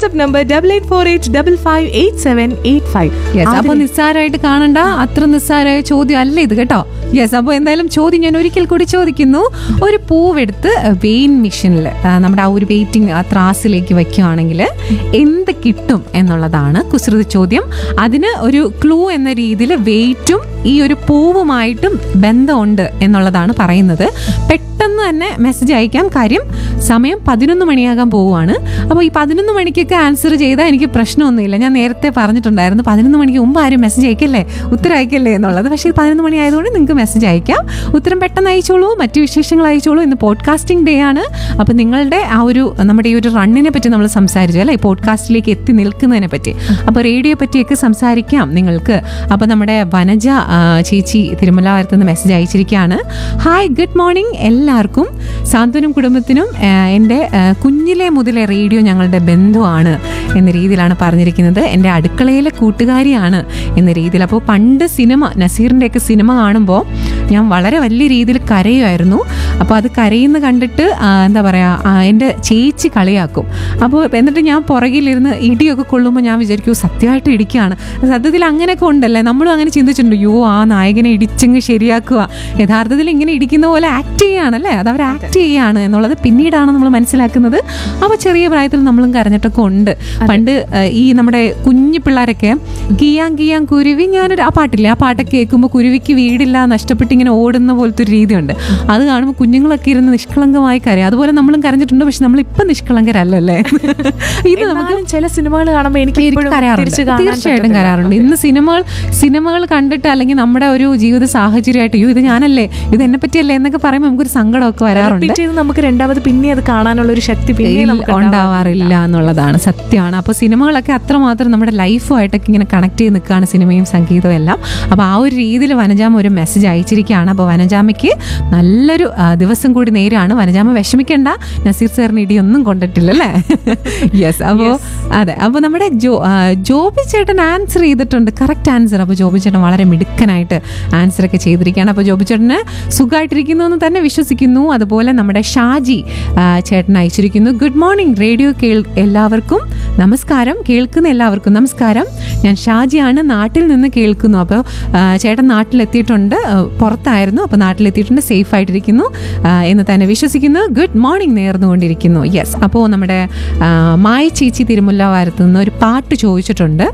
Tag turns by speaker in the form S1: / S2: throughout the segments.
S1: WhatsApp number double eight four eight double five eight seven eight five
S2: yes അപ്പൊ നിസ്സാരമായിട്ട് കാണണ്ട അത്ര നിസ്സാരമായ ചോദ്യം അല്ല ഇത് കേട്ടോ യെസ് അപ്പോൾ എന്തായാലും ചോദ്യം ഞാൻ ഒരിക്കൽ കൂടി ചോദിക്കുന്നു ഒരു പൂവെടുത്ത് വെയിൻ മെഷീനിൽ നമ്മുടെ ആ ഒരു വെയിറ്റിംഗ് ആ ത്രാസിലേക്ക് വെക്കുകയാണെങ്കിൽ എന്ത് കിട്ടും എന്നുള്ളതാണ് കുസൃതി ചോദ്യം അതിന് ഒരു ക്ലൂ എന്ന രീതിയിൽ വെയിറ്റും ഈ ഒരു പൂവുമായിട്ടും ബന്ധമുണ്ട് എന്നുള്ളതാണ് പറയുന്നത് പെട്ടെന്ന് തന്നെ മെസ്സേജ് അയക്കാം കാര്യം സമയം പതിനൊന്ന് മണിയാകാൻ പോവുകയാണ് അപ്പോൾ ഈ പതിനൊന്ന് മണിക്കൊക്കെ ആൻസർ ചെയ്താൽ എനിക്ക് പ്രശ്നമൊന്നുമില്ല ഞാൻ നേരത്തെ പറഞ്ഞിട്ടുണ്ടായിരുന്നു പതിനൊന്ന് മണിക്ക് മുമ്പ് ആരും മെസ്സേജ് അയക്കല്ലേ ഉത്തരം അയക്കല്ലേ എന്നുള്ളത് പക്ഷേ ഈ പതിനൊന്ന് മണി ആയതുകൊണ്ട് നിങ്ങൾക്ക് മെസ്സേജ് അയക്കാം ഉത്തരം പെട്ടെന്ന് അയച്ചോളൂ മറ്റു വിശേഷങ്ങൾ അയച്ചോളൂ ഇന്ന് പോഡ്കാസ്റ്റിംഗ് ഡേ ആണ് അപ്പോൾ നിങ്ങളുടെ ആ ഒരു നമ്മുടെ ഈ ഒരു റണ്ണിനെ പറ്റി നമ്മൾ സംസാരിച്ചു അല്ലേ പോഡ്കാസ്റ്റിലേക്ക് എത്തി നിൽക്കുന്നതിനെ പറ്റി അപ്പോൾ റേഡിയോ പറ്റിയൊക്കെ സംസാരിക്കാം നിങ്ങൾക്ക് അപ്പോൾ നമ്മുടെ വനജ ആ, ചേച്ചി തിരുമലാവരത്ത് നിന്ന് മെസ്സേജ് അയച്ചിരിക്കുകയാണ് ഹായ് ഗുഡ് മോർണിംഗ് എല്ലാവർക്കും സാന്ത്വനം കുടുംബത്തിനും ആ, എൻ്റെ ആ, കുഞ്ഞിലെ മുതലേ റേഡിയോ ഞങ്ങളുടെ ബന്ധുവാണ് എന്ന രീതിയിലാണ് പറഞ്ഞിരിക്കുന്നത് എൻ്റെ അടുക്കളയിലെ കൂട്ടുകാരിയാണ് എന്ന രീതിയിൽ അപ്പോൾ പണ്ട് സിനിമ നസീറിൻ്റെയൊക്കെ സിനിമ കാണുമ്പോൾ ഞാൻ വളരെ വലിയ രീതിയിൽ കരയുമായിരുന്നു അപ്പോൾ അത് കരയുന്ന കണ്ടിട്ട് ആ, എന്താ പറയുക എൻ്റെ ചേച്ചി കളിയാക്കും അപ്പോൾ എന്നിട്ട് ഞാൻ പുറകിലിരുന്ന് ഇടിയൊക്കെ കൊള്ളുമ്പോൾ ഞാൻ വിചാരിക്കും സത്യമായിട്ട് ഇടിക്കുകയാണ് സത്യത്തിൽ അങ്ങനെയൊക്കെ ഉണ്ടല്ലേ നമ്മളും അങ്ങനെ ചിന്തിച്ചിട്ടുണ്ട് യോ ആ നായകനെ ഇടിച്ചങ്ങ് ശരിയാക്കുക യഥാർത്ഥത്തിൽ ഇങ്ങനെ ഇടിക്കുന്ന പോലെ ആക്ട് ചെയ്യുകയാണല്ലേ അത് അവർ ആക്ട് ചെയ്യുകയാണ് എന്നുള്ളത് പിന്നീടാണ് നമ്മൾ മനസ്സിലാക്കുന്നത് അപ്പോൾ ചെറിയ പ്രായത്തിൽ നമ്മളും കരഞ്ഞിട്ടൊക്കെ ഉണ്ട് പണ്ട് ആ, ഈ നമ്മുടെ കുഞ്ഞു പിള്ളേരൊക്കെ ഗിയാൻ ഗിയാൻ കുരുവി ഞാനൊരു ആ പാട്ടില്ലേ ആ പാട്ടൊക്കെ കേൾക്കുമ്പോൾ കുരുവിക്ക് വീടില്ല നഷ്ടപ്പെട്ട് ഇങ്ങനെ ഓടുന്ന പോലത്തെ ഒരു രീതിയുണ്ട് അത് കാണുമ്പോൾ കുഞ്ഞുങ്ങളൊക്കെ ഇരുന്ന് നിഷ്കളങ്കമായി കരയും അതുപോലെ നമ്മളും കരഞ്ഞിട്ടുണ്ട് പക്ഷെ നമ്മൾ ഇപ്പം നിഷ്കളങ്കരല്ലല്ലേ ഇത് നമുക്ക്
S1: എന്നാലും ചില സിനിമകൾ കാണുമ്പോൾ എനിക്ക്
S2: എനിക്ക്
S1: ഇപ്പോഴും
S2: കരാറുണ്ട്
S1: തിരിച്ച് കാണാൻ
S2: തീർച്ചയായിട്ടും
S1: പറ്റത്തില്ല.
S2: കരാറുണ്ട് ഇന്ന് സിനിമകൾ സിനിമകൾ കണ്ടിട്ട് അല്ലെങ്കിൽ നമ്മുടെ ഒരു ജീവിത സാഹചര്യമായിട്ട് അയ്യോ ഇത് ഞാനല്ലേ ഇത് എന്നെ പറ്റിയല്ലേ എന്നൊക്കെ പറയുമ്പോൾ നമുക്കൊരു സങ്കടമൊക്കെ വരാറുണ്ട്
S1: Repeat ചെയ്ത് നമുക്ക് രണ്ടാമത് പിന്നെ അത് കാണാനുള്ള ഒരു ശക്തി പിന്നെ
S2: ഇല്ല,
S1: നമുക്ക്
S2: ഉണ്ടാവാറില്ല എന്നുള്ളതാണ് സത്യമാണ് അപ്പോൾ സിനിമകളൊക്കെ അത്രമാത്രം നമ്മുടെ ലൈഫുമായിട്ടൊക്കെ ഇങ്ങനെ കണക്ട് ചെയ്ത് നിൽക്കുകയാണ് സിനിമയും സംഗീതവും എല്ലാം അപ്പോൾ ആ ഒരു രീതിയിൽ വനജാമ ഒരു മെസ്സേജ് അയച്ചിരിക്കുകയാണ് അപ്പോൾ വനജാമയ്ക്ക് നല്ലൊരു ആ, ദിവസം കൂടി നേരാണ് വനജാമ വിഷമിക്കേണ്ട നസീർ സാറിന് ഇടിയൊന്നും കൊണ്ടിട്ടില്ല അല്ലേ യെസ് അപ്പോൾ അതെ അപ്പോൾ നമ്മുടെ ജോ ആ, ജോബി ചേട്ടൻ ആൻസർ ചെയ്തിട്ടുണ്ട് കറക്റ്റ് ആൻസർ അപ്പോൾ ജോബി ചേട്ടൻ വളരെ മിടുക്കനായിട്ട് ആൻസർ ഒക്കെ ചെയ്തിരിക്കുകയാണ് അപ്പോൾ ജോബി ചേട്ടന് സുഖമായിട്ടിരിക്കുന്നു എന്ന് തന്നെ വിശ്വസിക്കുന്നു അതുപോലെ നമ്മുടെ ഷാജി ആ, ചേട്ടൻ അയച്ചിരിക്കുന്നു ഗുഡ് മോർണിംഗ് റേഡിയോ കേൾ എല്ലാവർക്കും നമസ്കാരം കേൾക്കുന്ന എല്ലാവർക്കും നമസ്കാരം ഞാൻ ഷാജിയാണ് നാട്ടിൽ നിന്ന് കേൾക്കുന്നു അപ്പോൾ ആ, ചേട്ടൻ നാട്ടിലെത്തിയിട്ടുണ്ട് ആ, പുറത്തായിരുന്നു അപ്പോൾ നാട്ടിലെത്തിയിട്ടുണ്ട് സേഫ് ആയിട്ടിരിക്കുന്നു ആ, എന്ന് തന്നെ വിശ്വസിക്കുന്നു ഗുഡ് മോർണിംഗ് നേർന്നുകൊണ്ടിരിക്കുന്നു യെസ് അപ്പോൾ നമ്മുടെ ആ, മായ ചേച്ചി തിരുമുല്ലവാരത്ത് നിന്ന് ഒരു പാട്ട് ചോദിച്ചിട്ടുണ്ട്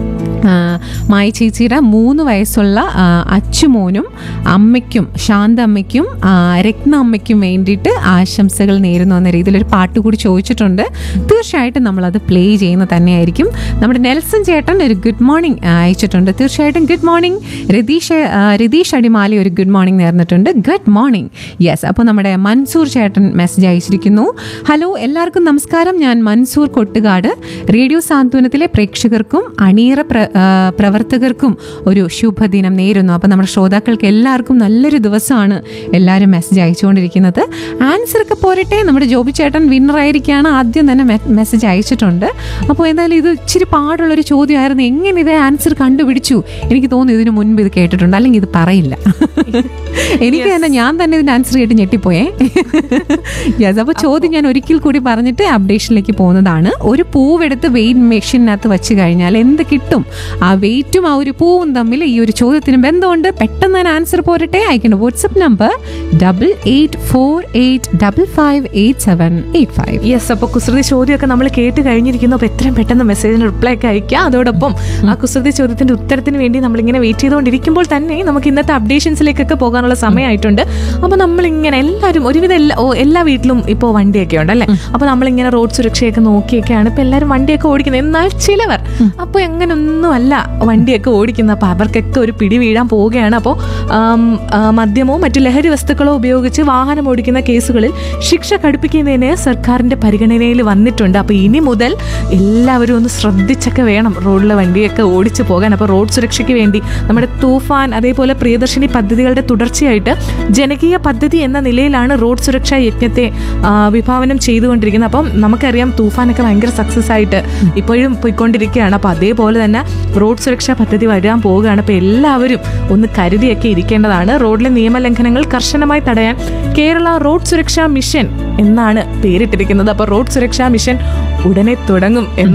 S2: ആ, മായ ചേച്ചിയുടെ മൂന്ന് വയസ്സുള്ള ആ, അച്ചുമോനും അമ്മയ്ക്കും ശാന്ത അമ്മയ്ക്കും ആ, രത്ന അമ്മയ്ക്കും വേണ്ടിയിട്ട് ആശംസകൾ നേരുന്നു എന്ന രീതിയിൽ ഒരു പാട്ട് കൂടി ചോദിച്ചിട്ടുണ്ട് തീർച്ചയായിട്ടും നമ്മളത് പ്ലേ ചെയ്യുന്ന തന്നെയായിരിക്കും നമ്മുടെ നെൽസൺ ചേട്ടൻ ഒരു ഗുഡ് മോർണിംഗ് അയച്ചിട്ടുണ്ട് തീർച്ചയായിട്ടും ഗുഡ് മോർണിംഗ് രതീഷ് ആ, രതീഷ് അടിമാലി ഒരു ഗുഡ് മോർണിംഗ് നേർന്നിട്ടുണ്ട് ഗുഡ് മോർണിംഗ് യെസ് അപ്പോൾ നമ്മുടെ മൻസൂർ ചേട്ടൻ മെസ്സേജ് അയച്ചിരിക്കുന്നു ഹലോ എല്ലാവർക്കും നമസ്കാരം ഞാൻ മൻസൂർ കൊട്ടുകാട് റേഡിയോ സാന്ത്വനത്തിലെ പ്രേക്ഷകർക്കും അണിയറ പ്ര ആ, പ്രവർത്തകർക്കും ഒരു ശുഭദിനം നേരുന്നു അപ്പോൾ നമ്മുടെ ശ്രോതാക്കൾക്ക് എല്ലാവർക്കും നല്ലൊരു ദിവസമാണ് എല്ലാവരും മെസ്സേജ് അയച്ചുകൊണ്ടിരിക്കുന്നത് ആൻസർ ഒക്കെ പോരട്ടെ നമ്മുടെ ജോബി ചേട്ടൻ വിന്നർ ആയിരിക്കുകയാണ് ആദ്യം തന്നെ മെസ്സേജ് അയച്ചിട്ടുണ്ട് അപ്പോൾ എന്തായാലും ഇത് ഇച്ചിരി പാടുള്ളൊരു ചോദ്യമായിരുന്നു എങ്ങനെ ഇത് ആൻസർ കണ്ടുപിടിച്ചു എനിക്ക് തോന്നുന്നു ഇതിനു മുൻപ് ഇത് കേട്ടിട്ടുണ്ട് അല്ലെങ്കിൽ ഇത് പറയില്ല എനിക്ക് തന്നെ ഞാൻ തന്നെ ഇതിന്റെ ആൻസർ കേട്ട് ഞെട്ടിപ്പോയേ യെസ് അപ്പോൾ ചോദ്യം ഞാൻ ഒരിക്കൽ കൂടി പറഞ്ഞിട്ട് അപ്ഡേഷനിലേക്ക് പോകുന്നതാണ് ഒരു പൂവെടുത്ത് വെയിറ്റ് മെഷീനകത്ത് വെച്ച് കഴിഞ്ഞാൽ എന്ത് കിട്ടും ആ വെയിറ്റും ആ ഒരു പൂവും തമ്മിൽ ഈ ഒരു ചോദ്യത്തിന് ബന്ധമുണ്ട് പെട്ടെന്ന് തന്നെ ആൻസർ പോരട്ടെ അയക്കേണ്ട WhatsApp number double eight four eight double five eight seven eight five
S1: yes അപ്പൊ കുസൃതി ചോദ്യമൊക്കെ നമ്മൾ കേട്ട് കഴിഞ്ഞിരിക്കുന്നു അപ്പൊ എത്രയും പെട്ടെന്ന് മെസ്സേജിന് റിപ്ലൈ ഒക്കെ അയക്കുക അതോടൊപ്പം ആ കുസൃതി ചോദ്യത്തിന്റെ ഉത്തരത്തിന് വേണ്ടി നമ്മളിങ്ങനെ വെയിറ്റ് ചെയ്തുകൊണ്ടിരിക്കുമ്പോൾ തന്നെ നമുക്ക് ഇന്നത്തെ അപ്ഡേഷൻസിലേക്കൊക്കെ പോകാനുള്ള സമയമായിട്ടുണ്ട് അപ്പൊ നമ്മളിങ്ങനെ എല്ലാവരും ഒരുവിധം എല്ലാ ഓ, എല്ലാ വീട്ടിലും ഇപ്പോൾ വണ്ടിയൊക്കെ ഉണ്ടല്ലേ അപ്പൊ നമ്മളിങ്ങനെ റോഡ് സുരക്ഷയൊക്കെ നോക്കിയൊക്കെയാണ് ഇപ്പൊ എല്ലാവരും വണ്ടിയൊക്കെ ഓടിക്കുന്നത് എന്നാൽ ചിലവർ അപ്പോൾ അങ്ങനൊന്നും അല്ല വണ്ടിയൊക്കെ ഓടിക്കുന്നത് അപ്പോൾ അവർക്കൊക്കെ ഒരു പിടി വീഴാൻ പോവുകയാണ് അപ്പോൾ മദ്യമോ മറ്റു ലഹരി വസ്തുക്കളോ ഉപയോഗിച്ച് വാഹനം ഓടിക്കുന്ന കേസുകളിൽ ശിക്ഷ കടുപ്പിക്കുന്നതിന് സർക്കാരിന്റെ പരിഗണനയിൽ വന്നിട്ടുണ്ട് അപ്പോൾ ഇനി മുതൽ എല്ലാവരും ഒന്ന് ശ്രദ്ധിച്ചൊക്കെ വേണം റോഡിലെ വണ്ടിയൊക്കെ ഓടിച്ചു പോകാൻ അപ്പോൾ റോഡ് സുരക്ഷയ്ക്ക് വേണ്ടി നമ്മുടെ തൂഫാൻ അതേപോലെ പ്രിയദർശിനി പദ്ധതികളുടെ തുടർച്ചയായിട്ട് ജനകീയ പദ്ധതി എന്ന നിലയിലാണ് റോഡ് സുരക്ഷാ യജ്ഞത്തെ ആ, വിഭാവനം ചെയ്തുകൊണ്ടിരിക്കുന്നത് അപ്പം നമുക്കറിയാം തൂഫാനൊക്കെ ഭയങ്കര സക്സസ് ആയിട്ട് ഇപ്പോഴും പോയിക്കൊണ്ടിരിക്കുകയാണ് അപ്പോൾ അതേപോലെ തന്നെ റോഡ് സുരക്ഷാ പദ്ധതി വരാൻ പോവുകയാണ് അപ്പോൾ എല്ലാവരും ഒന്ന് കരുതിയൊക്കെ ഇരിക്കേണ്ടതാണ് റോഡിലെ നിയമലംഘനങ്ങൾ കർശനമായി തടയാൻ കേരള റോഡ് സുരക്ഷാ മിഷൻ എന്നാണ് പേരിട്ടിരിക്കുന്നത് അപ്പോൾ റോഡ് സുരക്ഷാ മിഷൻ ഉടനെ തുടങ്ങും എന്ന